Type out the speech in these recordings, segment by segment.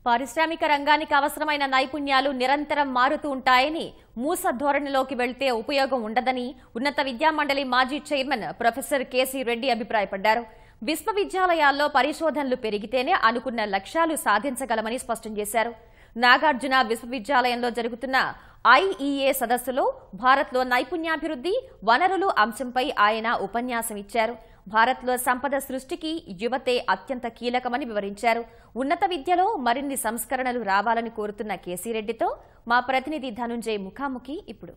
పారిశ్రామిక రంగానికి అవసరమైన నైపుణ్యాలు నిరంతరం మారుతూ ఉంటాయని మూస ధోరణిలోకి వెళ్తే ఉపయోగం ఉండదని ఉన్నత విద్యామండలి మాజీ చైర్మన్ ప్రొఫెసర్ కేసీ రెడ్డి అభిప్రాయపడ్డారు విశ్వవిద్యాలయాల్లో పరిశోధనలు పెరిగితేనే అనుకున్న లక్ష్యాలు సాధించగలమని స్పష్టం చేశారు నాగార్జున విశ్వవిద్యాలయంలో జరుగుతున్న ఐఈఏ సదస్సులో భారత్లో నైపుణ్యాభివృద్ధి వనరులు అంశంపై ఆయన ఉపన్యాసం ఇచ్చారు భారత్లో సంపద సృష్టికి యువతే అత్యంత కీలకమని వివరించారు ఉన్నత విద్యలో మరిన్ని సంస్కరణలు రావాలని కోరుతున్న కేసీరెడ్డితో మా ప్రతినిధి ధనుంజయ్ ముఖాముఖి ఇప్పుడు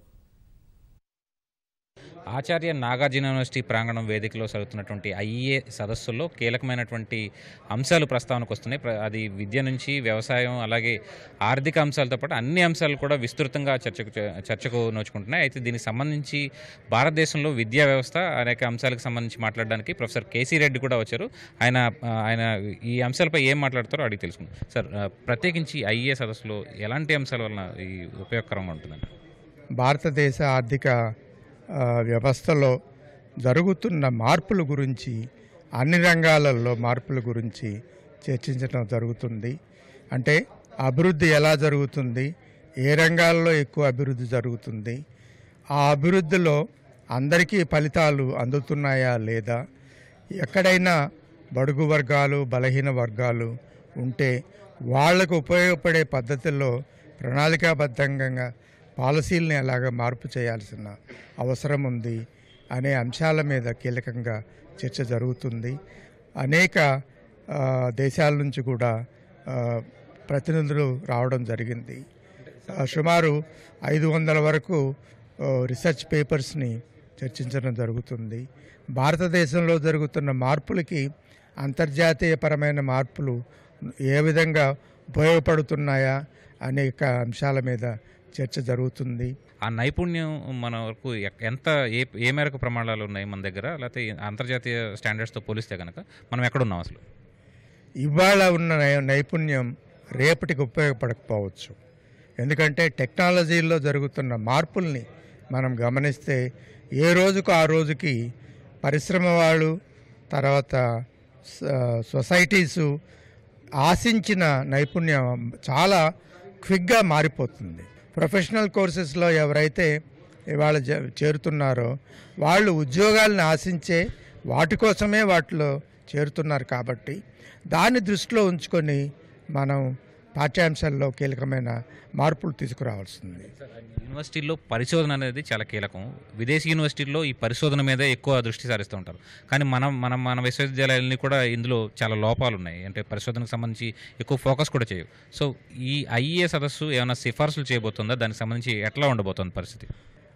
ఆచార్య నాగార్జున యూనివర్సిటీ ప్రాంగణం వేదికలో జరుగుతున్నటువంటి ఐఏ సదస్సుల్లో కీలకమైనటువంటి అంశాలు ప్రస్తావనకు వస్తున్నాయి ప్ర- అది విద్య నుంచి వ్యవసాయం అలాగే ఆర్థిక అంశాలతో పాటు అన్ని అంశాలు కూడా విస్తృతంగా చర్చకు చర్చకు నోచుకుంటున్నాయి అయితే దీనికి సంబంధించి భారతదేశంలో విద్యా వ్యవస్థ అనేక అంశాలకు సంబంధించి మాట్లాడడానికి ప్రొఫెసర్ కేసీ రెడ్డి కూడా వచ్చారు ఆయన ఆ, ఆయన ఈ అంశాలపై ఏం మాట్లాడతారో అడిగి తెలుసుకుందాం సార్ ఆ, ప్రత్యేకించి ఐఏ సదస్సులో ఎలాంటి అంశాల వలన ఈ ఉపయోగకరంగా ఉంటుందండి భారతదేశ ఆర్థిక ఆ, వ్యవస్థలో జరుగుతున్న మార్పుల గురించి అన్ని రంగాలలో మార్పుల గురించి చర్చించడం జరుగుతుంది అంటే అభివృద్ధి ఎలా జరుగుతుంది ఏ రంగాల్లో ఎక్కువ అభివృద్ధి జరుగుతుంది ఆ అభివృద్ధిలో అందరికీ ఫలితాలు అందుతున్నాయా లేదా ఎక్కడైనా బడుగు వర్గాలు బలహీన వర్గాలు ఉంటే వాళ్లకు ఉపయోగపడే పద్ధతుల్లో ప్రణాళికాబద్ధంగా పాలసీలని ఎలాగ మార్పు చేయాల్సిన అవసరం ఉంది అనే అంశాల మీద కీలకంగా చర్చ జరుగుతుంది అనేక ఆ, దేశాల నుంచి కూడా ఆ, ప్రతినిధులు రావడం జరిగింది ఆ, సుమారు ఐదు వందల వరకు ఆ, రీసెర్చ్ పేపర్స్ని చర్చించడం జరుగుతుంది భారతదేశంలో జరుగుతున్న మార్పులకి అంతర్జాతీయపరమైన మార్పులు ఏ విధంగా ఉపయోగపడుతున్నాయా అనేక అంశాల మీద చర్చ జరుగుతుంది ఆ నైపుణ్యం మన వరకు ఎక్- ఎంత ఏ ఏ మేరకు ప్రమాణాలు ఉన్నాయి మన దగ్గర లేకపోతే అంతర్జాతీయ స్టాండర్డ్స్తో పోలిస్తే కనుక మనం ఎక్కడున్నాం అసలు ఇవాళ ఉన్న నై- నైపుణ్యం రేపటికి ఉపయోగపడకపోవచ్చు ఎందుకంటే టెక్నాలజీలో జరుగుతున్న మార్పుల్ని మనం గమనిస్తే ఏ రోజుకు ఆ రోజుకి పరిశ్రమ వాళ్ళు తర్వాత స- సొసైటీసు ఆశించిన నైపుణ్యం చాలా క్విక్గా మారిపోతుంది ప్రొఫెషనల్ కోర్సెస్లో ఎవరైతే ఇవాళ జ- చేరుతున్నారో వాళ్ళు ఉద్యోగాలను ఆశించే వాటి కోసమే వాటిలో చేరుతున్నారు కాబట్టి దాన్ని దృష్టిలో ఉంచుకొని మనం పాఠ్యాంశాల్లో కీలకమైన మార్పులు తీసుకురావాల్సింది యూనివర్సిటీల్లో పరిశోధన అనేది చాలా కీలకం విదేశీ యూనివర్సిటీల్లో ఈ పరిశోధన మీదే ఎక్కువ దృష్టి సారిస్తూ ఉంటారు కానీ మనం మనం మన విశ్వవిద్యాలయాలన్నీ కూడా ఇందులో చాలా లోపాలు ఉన్నాయి అంటే పరిశోధనకు సంబంధించి ఎక్కువ ఫోకస్ కూడా చేయవు సో ఈ ఐఏ సదస్సు ఏమైనా సిఫార్సులు చేయబోతుందా దానికి సంబంధించి ఎట్లా ఉండబోతుంది పరిస్థితి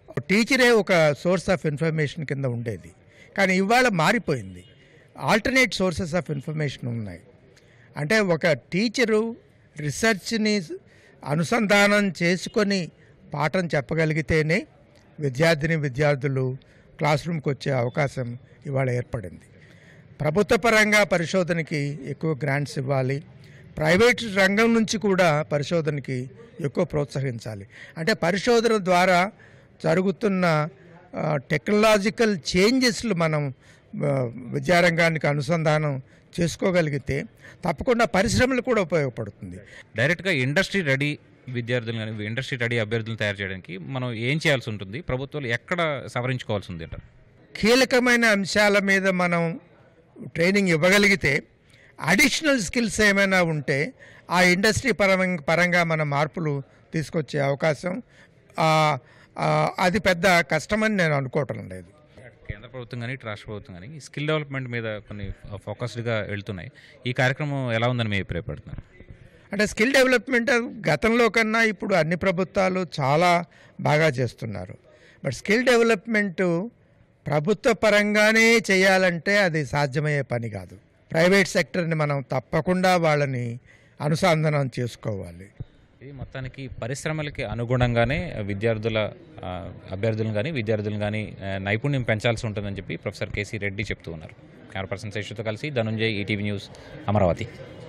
టీచరే ఒక సోర్స్ ఆఫ్ ఇన్ఫర్మేషన్ కింద ఉండేది కానీ ఇవాళ మారిపోయింది ఆల్టర్నేట్ సోర్సెస్ ఆఫ్ ఇన్ఫర్మేషన్ ఉన్నాయి అంటే ఒక టీచరు రీసెర్చ్ని అనుసంధానం చేసుకొని పాఠం చెప్పగలిగితేనే విద్యార్థిని విద్యార్థులు క్లాస్ రూమ్కి వచ్చే అవకాశం ఇవాళ ఏర్పడింది ప్రభుత్వ పరంగా పరిశోధనకి ఎక్కువ గ్రాంట్స్ ఇవ్వాలి ప్రైవేట్ రంగం నుంచి కూడా పరిశోధనకి ఎక్కువ ప్రోత్సహించాలి అంటే పరిశోధన ద్వారా జరుగుతున్న ఆ, టెక్నాలజికల్ చేంజెస్లు మనం ఆ, విద్యారంగానికి అనుసంధానం చేసుకోగలిగితే తప్పకుండా పరిశ్రమలు కూడా ఉపయోగపడుతుంది డైరెక్ట్గా ఇండస్ట్రీ రెడీ విద్యార్థులు కానీ ఇండస్ట్రీ రెడీ అభ్యర్థులను తయారు చేయడానికి మనం ఏం చేయాల్సి ఉంటుంది ప్రభుత్వాలు ఎక్కడ సవరించుకోవాల్సి ఉంది అంటారు కీలకమైన అంశాల మీద మనం ట్రైనింగ్ ఇవ్వగలిగితే అడిషనల్ స్కిల్స్ ఏమైనా ఉంటే ఆ ఇండస్ట్రీ పరంగా పరంగా మన మార్పులు తీసుకొచ్చే అవకాశం ఆ, ఆ, అది పెద్ద కష్టమని నేను అనుకోవటం లేదు కేంద్ర ప్రభుత్వం కానీ ఇటు రాష్ట్ర ప్రభుత్వం కానీ స్కిల్ డెవలప్మెంట్ మీద కొన్ని ఫోకస్డ్గా వెళ్తున్నాయి ఈ కార్యక్రమం ఎలా ఉందని మీరు అభిప్రాయపడుతున్నారు అంటే స్కిల్ డెవలప్మెంట్ గతంలో కన్నా ఇప్పుడు అన్ని ప్రభుత్వాలు చాలా బాగా చేస్తున్నారు బట్ స్కిల్ డెవలప్మెంట్ ప్రభుత్వ పరంగానే చేయాలంటే అది సాధ్యమయ్యే పని కాదు ప్రైవేట్ సెక్టర్ని మనం తప్పకుండా వాళ్ళని అనుసంధానం చేసుకోవాలి ఇది మొత్తానికి పరిశ్రమలకి అనుగుణంగానే విద్యార్థుల ఆ, అభ్యర్థులను కానీ విద్యార్థులను కానీ ఆ, నైపుణ్యం పెంచాల్సి ఉంటుందని చెప్పి ప్రొఫెసర్ కేసీ రెడ్డి చెప్తూ ఉన్నారు కెమెరా పర్సన్ శేషుతో కలిసి ధనుంజయ్ ఈటీవీ న్యూస్ అమరావతి